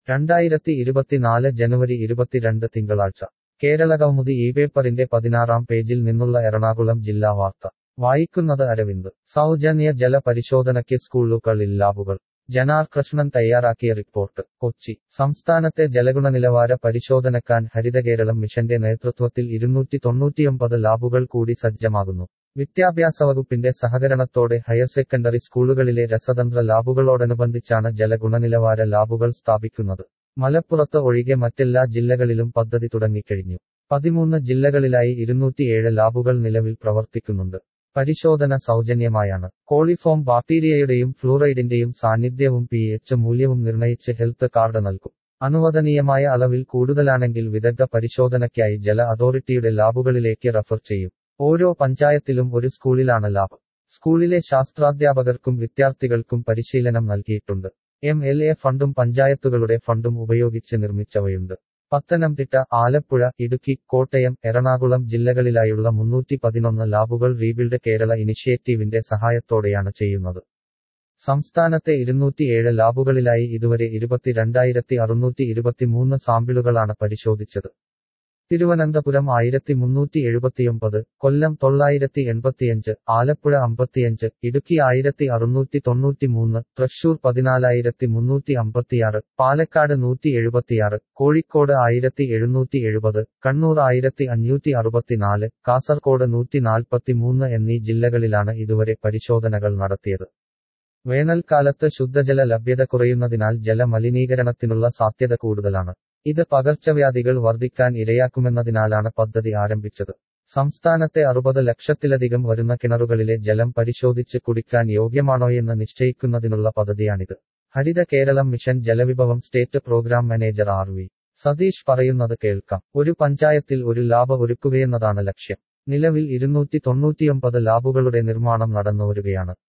രണ്ടായിരത്തി ഇരുപത്തിനാല് ജനുവരി ഇരുപത്തിരണ്ട് തിങ്കളാഴ്ച കേരള കൗമുദി ഈ പേപ്പറിന്റെ പതിനാറാം പേജിൽ നിന്നുള്ള എറണാകുളം ജില്ലാ വാർത്ത വായിക്കുന്നത് അരവിന്ദ് സൗജന്യ ജല പരിശോധനയ്ക്ക് സ്കൂളുകളിൽ ലാബുകൾ ജനാർ കൃഷ്ണൻ തയ്യാറാക്കിയ റിപ്പോർട്ട് കൊച്ചി സംസ്ഥാനത്തെ ജലഗുണനിലവാര പരിശോധനക്കാൻ ഹരിതകേരളം മിഷന്റെ നേതൃത്വത്തിൽ ഇരുന്നൂറ്റി തൊണ്ണൂറ്റിയൊമ്പത് ലാബുകൾ കൂടി സജ്ജമാകുന്നു വിദ്യാഭ്യാസ വകുപ്പിന്റെ സഹകരണത്തോടെ ഹയർ സെക്കൻഡറി സ്കൂളുകളിലെ രസതന്ത്ര ലാബുകളോടനുബന്ധിച്ചാണ് ജലഗുണനിലവാര ലാബുകൾ സ്ഥാപിക്കുന്നത് മലപ്പുറത്ത് ഒഴികെ മറ്റെല്ലാ ജില്ലകളിലും പദ്ധതി തുടങ്ങിക്കഴിഞ്ഞു പതിമൂന്ന് ജില്ലകളിലായി ഇരുന്നൂറ്റിയേഴ് ലാബുകൾ നിലവിൽ പ്രവർത്തിക്കുന്നുണ്ട് പരിശോധന സൗജന്യമായാണ് കോളിഫോം ബാക്ടീരിയയുടെയും ഫ്ലൂറൈഡിന്റെയും സാന്നിധ്യവും പി എച്ച് മൂല്യവും നിർണയിച്ച് ഹെൽത്ത് കാർഡ് നൽകും അനുവദനീയമായ അളവിൽ കൂടുതലാണെങ്കിൽ വിദഗ്ധ പരിശോധനയ്ക്കായി ജല അതോറിറ്റിയുടെ ലാബുകളിലേക്ക് റഫർ ചെയ്യും ഓരോ പഞ്ചായത്തിലും ഒരു സ്കൂളിലാണ് ലാബ് സ്കൂളിലെ ശാസ്ത്രാധ്യാപകർക്കും വിദ്യാർത്ഥികൾക്കും പരിശീലനം നൽകിയിട്ടുണ്ട് എം എൽ എ ഫണ്ടും പഞ്ചായത്തുകളുടെ ഫണ്ടും ഉപയോഗിച്ച് നിർമ്മിച്ചവയുണ്ട് പത്തനംതിട്ട ആലപ്പുഴ ഇടുക്കി കോട്ടയം എറണാകുളം ജില്ലകളിലായുള്ള മുന്നൂറ്റി പതിനൊന്ന് ലാബുകൾ റീബിൽഡ് കേരള ഇനിഷ്യേറ്റീവിന്റെ സഹായത്തോടെയാണ് ചെയ്യുന്നത് സംസ്ഥാനത്തെ ഇരുന്നൂറ്റിയേഴ് ലാബുകളിലായി ഇതുവരെ ഇരുപത്തിരണ്ടായിരത്തി അറുന്നൂറ്റി ഇരുപത്തിമൂന്ന് സാമ്പിളുകളാണ് പരിശോധിച്ചത് തിരുവനന്തപുരം ആയിരത്തി മുന്നൂറ്റി എഴുപത്തിയൊമ്പത് കൊല്ലം തൊള്ളായിരത്തി എൺപത്തിയഞ്ച് ആലപ്പുഴ അമ്പത്തിയഞ്ച് ഇടുക്കി ആയിരത്തി അറുന്നൂറ്റി തൊണ്ണൂറ്റിമൂന്ന് തൃശൂർ പതിനാലായിരത്തി മുന്നൂറ്റി അമ്പത്തിയാറ് പാലക്കാട് നൂറ്റി എഴുപത്തിയാറ് കോഴിക്കോട് ആയിരത്തി എഴുന്നൂറ്റി എഴുപത് കണ്ണൂർ ആയിരത്തി അഞ്ഞൂറ്റി അറുപത്തിനാല് കാസർകോട് നൂറ്റി നാൽപ്പത്തിമൂന്ന് എന്നീ ജില്ലകളിലാണ് ഇതുവരെ പരിശോധനകൾ നടത്തിയത് വേനൽക്കാലത്ത് ശുദ്ധജല ലഭ്യത കുറയുന്നതിനാൽ ജലമലിനീകരണത്തിനുള്ള സാധ്യത കൂടുതലാണ് ഇത് പകർച്ചവ്യാധികൾ വർദ്ധിക്കാൻ ഇരയാക്കുമെന്നതിനാലാണ് പദ്ധതി ആരംഭിച്ചത് സംസ്ഥാനത്തെ അറുപത് ലക്ഷത്തിലധികം വരുന്ന കിണറുകളിലെ ജലം പരിശോധിച്ച് കുടിക്കാൻ യോഗ്യമാണോയെന്ന് നിശ്ചയിക്കുന്നതിനുള്ള പദ്ധതിയാണിത് ഹരിത കേരളം മിഷൻ ജലവിഭവം state program manager R V Satheesh പറയുന്നത് കേൾക്കാം ഒരു പഞ്ചായത്തിൽ ഒരു ലാബ് ഒരുക്കുകയെന്നതാണ് ലക്ഷ്യം നിലവിൽ ഇരുന്നൂറ്റി തൊണ്ണൂറ്റിയൊമ്പത് ലാബുകളുടെ നിർമ്മാണം നടന്നുവരികയാണ്